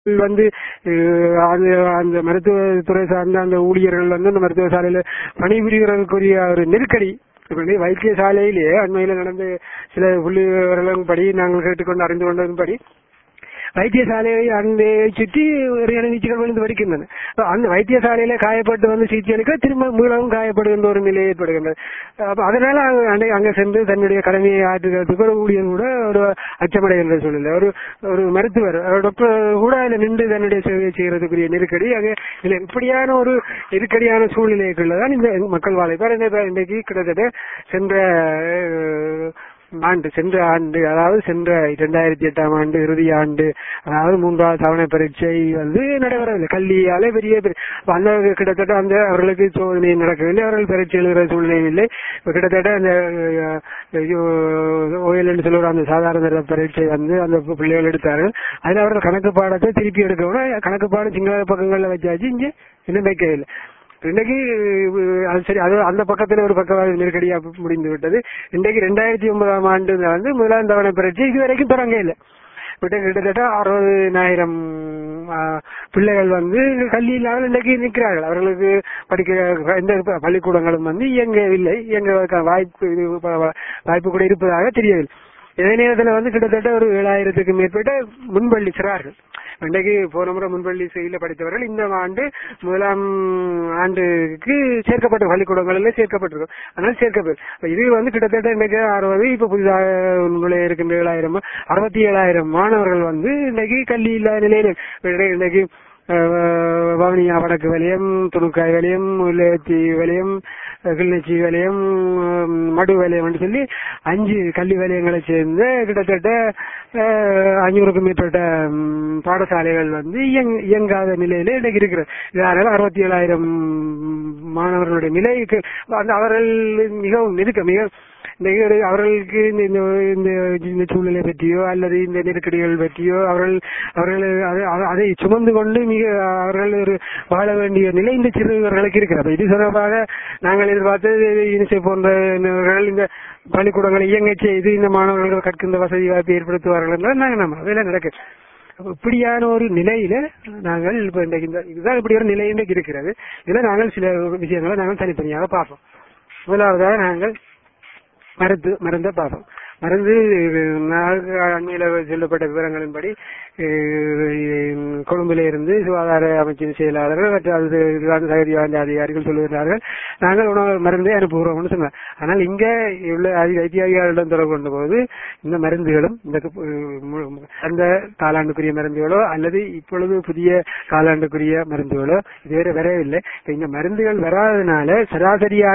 வந்து அஹ், அது அந்த மருத்துவத்துறை சார்ந்த அந்த ஊழியர்கள் வந்து அந்த மருத்துவ சாலையில பணிபுரிகிறதுக்குரிய ஒரு நெருக்கடி இப்ப வந்து வைத்தியசாலையிலேயே அண்மையில நடந்த சில புள்ளி விவரங்களின் படி நாங்கள் கேட்டுக்கொண்டு அறிந்து கொண்டதன்படி வைத்தியசாலையை அந்த சுற்றி ஒரு நீச்சல் விழுந்து வடிக்கின்றன அப்ப அந்த வைத்தியசாலையில காயப்பட்டு வந்து சிகிச்சை அளிக்க திரும்ப மீளவும் காயப்படுகின்ற ஒரு நிலை ஏற்படுகின்றது அப்ப அதனால அங்க- அங்க அங்க சென்று தன்னுடைய கடமையை ஆற்றுகிறதுக்கு ஒரு ஊழியர் கூட ஒரு அச்சமடைகின்ற சூழ்நிலை ஒரு ஒரு மருத்துவர் ஒரு டாக்டர் கூட அதுல நின்று தன்னுடைய சேவையை செய்யறதுக்குரிய நெருக்கடி அங்கே இல்ல இப்படியான ஒரு நெருக்கடியான சூழ்நிலைக்குள்ளதான் இந்த மக்கள் வாழை பேர் இன்றைக்கு கிட்டத்தட்ட சென்ற அஹ், ஆண்டு சென்ற ஆண்டு அதாவது சென்ற இரண்டாயிரத்தி எட்டாம் ஆண்டு இறுதி ஆண்டு அதாவது மூன்றாவது தவணை பரீட்சை வந்து நடைபெறவில்லை கல்வியாலே பெரிய பெரிய- அப்ப அந்த கிட்டத்தட்ட அந்த அவர்களுக்கு சோதனை நடக்கவில்லை அவர்கள் பரீட்சை எழுதுகிற சூழ்நிலையும் இல்லை இப்ப கிட்டத்தட்ட அந்த ஓயல் என்று சொல்லுற அந்த சாதாரண தர பரீட்சை வந்து அந்த பிள்ளைகள் எடுத்தார்கள் அதுல அவர்கள் கணக்கு பாடத்தை திருப்பி எடுக்கணும் கணக்கு பாடம் சிங்கள பக்கங்கள்ல வச்சாச்சு இங்க இன்னும் வைக்கவில்லை இன்னைக்கு அஹ், அது சரி அது அந்த பக்கத்துல ஒரு பக்கவாத நெருக்கடியா முடிந்து விட்டது இன்றைக்கு ரெண்டாயிரத்தி ஒன்பதாம் ஆண்டு வந்து முதலாம் தவணை பரீட்சை இதுவரைக்கும் தொடங்க இல்லை விட்ட கிட்டத்தட்ட அறுபதாயிரம் பிள்ளைகள் வந்து கல்வி இல்லாமல் இன்றைக்கு நிற்கிறார்கள் அவர்களுக்கு படிக்க எந்த பள்ளிக்கூடங்களும் வந்து இயங்கவில்லை இயங்க வாய்ப்பு இது வாய்ப்பு கூட இருப்பதாக தெரியவில்லை இதே நேரத்தில் வந்து கிட்டத்தட்ட ஒரு ஏழாயிரத்துக்கு மேற்பட்ட முன்பள்ளி சிறார்கள் இன்றைக்கு போன முறை முன்பள்ளி செய்தியில படித்தவர்கள் இந்த ஆண்டு முதலாம் ஆண்டுக்கு சேர்க்கப்பட்ட பள்ளிக்கூடங்களில் சேர்க்கப்பட்டிருக்கும் அதனால சேர்க்கப்படும் இப்ப இது வந்து கிட்டத்தட்ட இன்றைக்கு அறுபது இப்ப புதிதாக நுழைய இருக்கின்ற ஏழாயிரம் அறுபத்தி ஏழாயிரம் மாணவர்கள் வந்து இன்றைக்கு கல்வி இல்லாத நிலையில இன்றைக்கு- இன்றைக்கு அஹ், வவுனியா வடக்கு வலயம் துணுக்காய் வலயம் முல்லையத்தி வலயம் அஹ், கிளிநொச்சி வலயம் உம், மடு வலயம் என்று சொல்லி அஞ்சு கல்வி வலயங்களை சேர்ந்து கிட்டத்தட்ட அஹ், அஞ்சூறுக்கும் மேற்பட்ட உம், பாடசாலைகள் வந்து இயங்க- இயங்காத நிலையில இன்னைக்கு இருக்கிறது இதனால அறுபத்தி ஏழாயிரம் மாணவர்களுடைய நிலைக்கு அந்த அவர்கள் மிகவும் நெருக்க மிக இன்னைக்கு ஒரு அவர்களுக்கு இந்த இந்த- இந்த இந்த சூழ்நிலை பற்றியோ அல்லது இந்த நெருக்கடிகள் பற்றியோ அவர்கள் அவர்கள் அது- அது- அதை சுமந்து கொண்டு மிக அவர்கள் ஒரு வாழ வேண்டிய நிலை இந்த சிறுவர்களுக்கு இருக்கிறது இது தொடர்பாக நாங்கள் எதிர்பார்த்தது யூனிசெஃப் போன்றவர்கள் இந்த பள்ளிக்கூடங்களை இயங்க செய்து இந்த மாணவர்கள் கற்கின்ற வசதி வாய்ப்பு ஏற்படுத்துவார்கள் என்றால் நாங்கள் நம்ம அதெல்லாம் நடக்குது அப்ப இப்படியான ஒரு நிலையில நாங்கள் இப்ப இன்றைக்கு இந்த இதுதான் இப்படி ஒரு நிலை இன்றைக்கு இருக்கிறது இதுல நாங்கள் சில விஷயங்களை நாங்கள் தனித்தனியாக பார்ப்போம் முதலாவதாக நாங்கள் மருந்து மருந்தை பார்ப்போம் மருந்து நாக- அண்மையில சொல்லப்பட்ட விவரங்களின்படி அஹ், கொழும்பில இருந்து சுகாதார அமைச்சின் செயலாளர்கள் மற்றும் அது இதுதான் தகுதி வாய்ந்த அதிகாரிகள் சொல்லுகிறார்கள் நாங்கள் உணவு மருந்தை அனுப்புகிறோம்னு சொன்னார் ஆனால் இங்க உள்ள அதி- வைத்தியதிகாரிகளிடம் தொடர்பு கொண்ட போது இந்த மருந்துகளும் இந்த அஹ், மு- அந்த காலாண்டுக்குரிய மருந்துகளோ அல்லது இப்பொழுது புதிய காலாண்டுக்குரிய மருந்துகளோ இதுவரை வரவில்லை இப்ப இந்த மருந்துகள் வராதனால சராசரியாக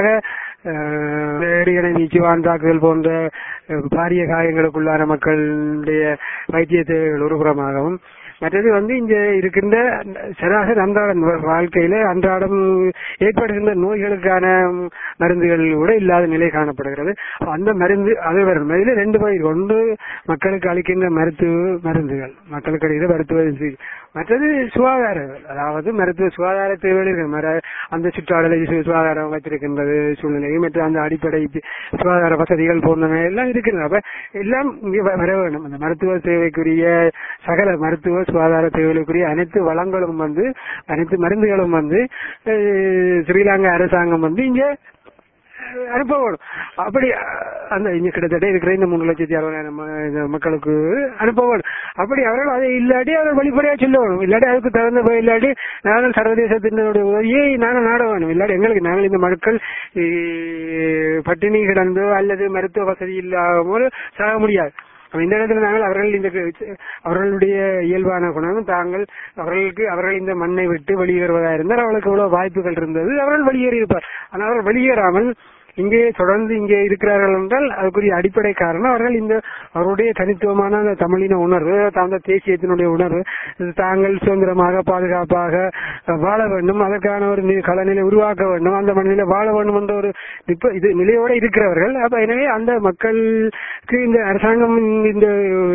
ஏரிகணை நீச்சுவான் தாக்குதல் போன்ற அஹ், பாரிய காயங்களுக்குள்ளான மக்களுடைய வைத்திய தேவைகள் ஒரு புறமாகவும் மற்றது வந்து இங்க இருக்கின்ற சராசரி அன்றாட வாழ்க்கையில அன்றாடம் ஏற்படுகின்ற நோய்களுக்கான மருந்துகள் கூட இல்லாத நிலை காணப்படுகிறது அப்ப அந்த மருந்து அது வரும் இதுல ரெண்டு பயிர் ஒன்று மக்களுக்கு அளிக்கின்ற மருத்துவ மருந்துகள் மக்களுக்கு அளிக்கிற மருத்துவ இது. மற்றது சுகாதாரங்கள் அதாவது மருத்துவ சுகாதார தேவைகள் இருக்கு. மர- அந்த சுற்றாடலை சு- சுகாதாரம் வைத்திருக்கின்றது சூழ்நிலை மற்றும் அந்த அடிப்படை சுகாதார வசதிகள் போன்றவை எல்லாம் இருக்கிறது அப்ப எல்லாம் இங்கே வ- வர வேண்டும் அந்த மருத்துவ சேவைக்குரிய சகல மருத்துவ சுகாதார தேவைகளுக்குரிய அனைத்து வளங்களும் வந்து அனைத்து மருந்துகளும் வந்து அஹ், ஸ்ரீலங்கா அரசாங்கம் வந்து இங்க அஹ், அனுப்ப வேணும் அப்படி அஹ், அந்த இங்க கிட்டத்தட்ட இருக்கிற இந்த மூணு லட்சத்தி அறுபதாயிரம் ம- இந்த மக்களுக்கு அனுப்ப வேணும் அப்படி அவர்கள் அதை இல்லாட்டி அவர்கள் வெளிப்படையா சொல்ல வேணும் இல்லாட்டி அதுக்கு தகுந்த போய் இல்லாட்டி நாங்கள் சர்வதேசத்தினுடைய உதவியை நாங்கள் நாட வேணும் இல்லாட்டி எங்களுக்கு நாங்கள் இந்த மக்கள் அஹ், பட்டினி கிடந்தோ அல்லது மருத்துவ வசதி இல்லாமல் சாக முடியாது அப்ப இந்த இடத்துல நாங்கள் அவர்கள் இந்த க- அவர்களுடைய இயல்பான குணம் தாங்கள் அவர்களுக்கு அவர்கள் இந்த மண்ணை விட்டு வெளியேறுவதா இருந்தால் அவர்களுக்கு எவ்வளவு வாய்ப்புகள் இருந்தது அவர்கள் வெளியேறி இருப்பார் ஆனால் அவர்கள் வெளியேறாமல் இங்கே தொடர்ந்து இங்கே இருக்கிறார்கள் என்றால் அதுக்குரிய அடிப்படை காரணம் அவர்கள் இந்த அவருடைய தனித்துவமான அந்த தமிழின உணர்வு அந்த தேசியத்தினுடைய உணர்வு இது தாங்கள் சுதந்திரமாக பாதுகாப்பாக அஹ், வாழ வேண்டும் அதற்கான ஒரு நி- களநிலை உருவாக்க வேண்டும் அந்த மண்ணில வாழ வேண்டும் என்ற ஒரு இப்ப இது நிலையோட இருக்கிறவர்கள் அப்ப எனவே அந்த மக்களுக்கு இந்த அரசாங்கம் இந்த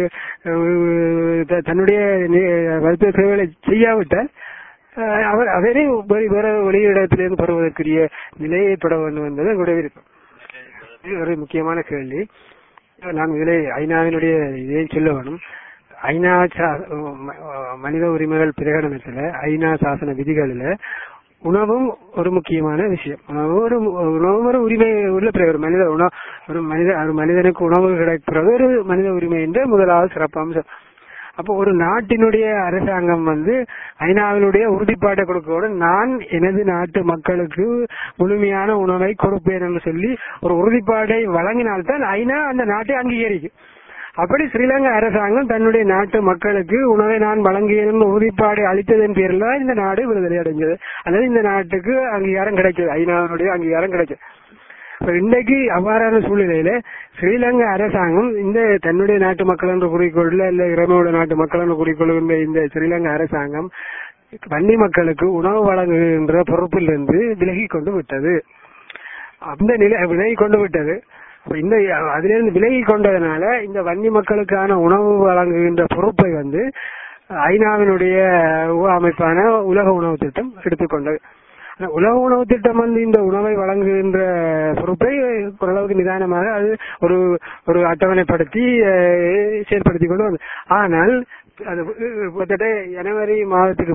அஹ், த- தன்னுடைய நி- மருத்துவ சேவைகளை செய்யாவிட்டால் அஹ், அவர் அதனை வேறு வேற வெளியிடத்திலிருந்து பெறுவதற்குரிய நிலை ஏற்பட வேண்டும் என்பது எங்களுடைய விருப்பம் இது ஒரு முக்கியமான கேள்வி நான் இதிலே ஐநாவினுடைய இதை சொல்ல வேணும் ஐநா சா- ம- மனித உரிமைகள் பிரகடனத்துல ஐநா சாசன விதிகளில உணவும் ஒரு முக்கியமான விஷயம் உணவு ஒரு உணவும் ஒரு உரிமை உள்ள பிற- ஒரு மனித உணவு ஒரு மனித ஒரு மனிதனுக்கு உணவு கிடைக்கிறது ஒரு மனித உரிமை என்ற முதலாவது சிறப்பம்சம் அப்போ ஒரு நாட்டினுடைய அரசாங்கம் வந்து ஐநாவினுடைய உறுதிப்பாட்டை கொடுக்கோடு நான் எனது நாட்டு மக்களுக்கு முழுமையான உணவை கொடுப்பேன் என்று சொல்லி ஒரு உறுதிப்பாட்டை வழங்கினால்தான் ஐநா அந்த நாட்டை அங்கீகரிக்கும் அப்படி ஸ்ரீலங்கா அரசாங்கம் தன்னுடைய நாட்டு மக்களுக்கு உணவை நான் வழங்கியிருந்த உறுதிப்பாடு அளித்ததன் பேரில் தான் இந்த நாடு விடுதலை அடைஞ்சது அல்லது இந்த நாட்டுக்கு அங்கீகாரம் கிடைச்சது ஐநாவினுடைய அங்கீகாரம் கிடைச்சது இப்ப இன்றைக்கு அவ்வாறான சூழ்நிலையில ஸ்ரீலங்கா அரசாங்கம் இந்த தன்னுடைய நாட்டு மக்கள் என்ற குறிக்கோள்ல இல்ல இறைமையோட நாட்டு மக்கள் என்ற குறிக்கோளுகின்ற இந்த ஸ்ரீலங்கா அரசாங்கம் வன்னி மக்களுக்கு உணவு வழங்குகின்ற பொறுப்பிலிருந்து விலகி கொண்டு விட்டது அந்த நிலை விலகி கொண்டு விட்டது அப்ப இந்த அதிலிருந்து விலகி கொண்டதுனால இந்த வன்னி மக்களுக்கான உணவு வழங்குகின்ற பொறுப்பை வந்து ஐநாவினுடைய அமைப்பான உலக உணவு திட்டம் எடுத்துக்கொண்டது ஆனா உலக உணவு திட்டம் வந்து இந்த உணவை வழங்குகின்ற பொறுப்பை ஓரளவுக்கு நிதானமாக அது ஒரு ஒரு அட்டவணைப்படுத்தி அஹ், செயல்படுத்திக் கொண்டு வந்து ஆனால் அது கிட்டத்தட்ட ஜனவரி மாதத்துக்கு